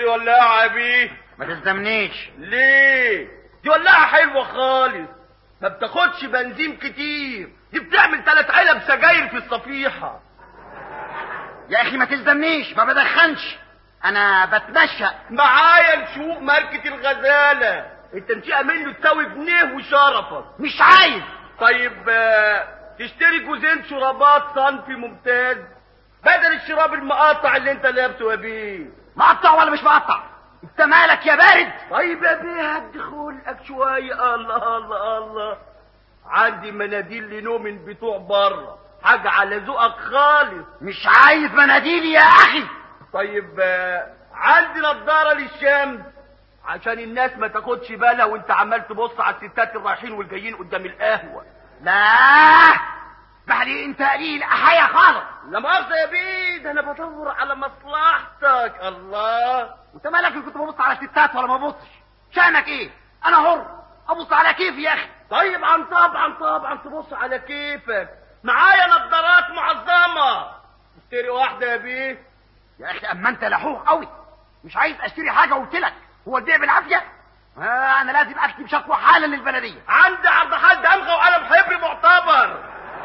اشتري ولاعة يا بيه ما تلزمنيش ليه دي ولاعة حلوة خالص ما بتاخدش بنزين كتير دي بتعمل تلات علب سجاير في الصفيحة يا اخي ما تلزمنيش ما بدخنش انا بتمشى معايا نشوق ماركة الغزالة التنشئة منه تساوي جنيه وشرفك مش عايز طيب آه، تشتري جوزين شرابات صنفي ممتاز بدل الشراب المقطع اللي انت لابسه يا بيه مقطع ولا مش مقطع انت مالك يا بارد طيب يا بيه هدي خلقك شوية الله الله الله عندي مناديل لنوم من بتوع بره حاجة على ذوقك خالص مش عايز مناديل يا اخي طيب آه، عندي نضارة للشمس عشان الناس ما تاخدش بالها وانت عمال تبص على الستات الرايحين والجايين قدام القهوة لا بعدين انت قليل احيا خالص لا مؤاخذة يا بيه ده انا بدور على مصلحتك الله وانت مالك اللي كنت ببص على ستات ولا ما ببصش شانك ايه انا حر ابص على كيفي يا اخي طيب عن طبعا طبعا تبص على كيفك معايا نظارات معظمة اشتري واحدة يا بيه يا اخي اما انت لحوق قوي مش عايز اشتري حاجه قلت لك هو البيع بالعافيه آه انا لازم اكتب شكوى حالا للبلديه عندي عرض حد دمغة وقلم حبر معتبر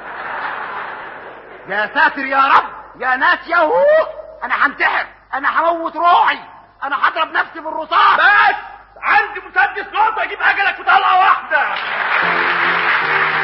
يا ساتر يا رب يا ناس يا هو انا هنتحر انا هموت روحي انا هضرب نفسي بالرصاص بس عندي مسدس نقطة اجيب اجلك في طلقة واحدة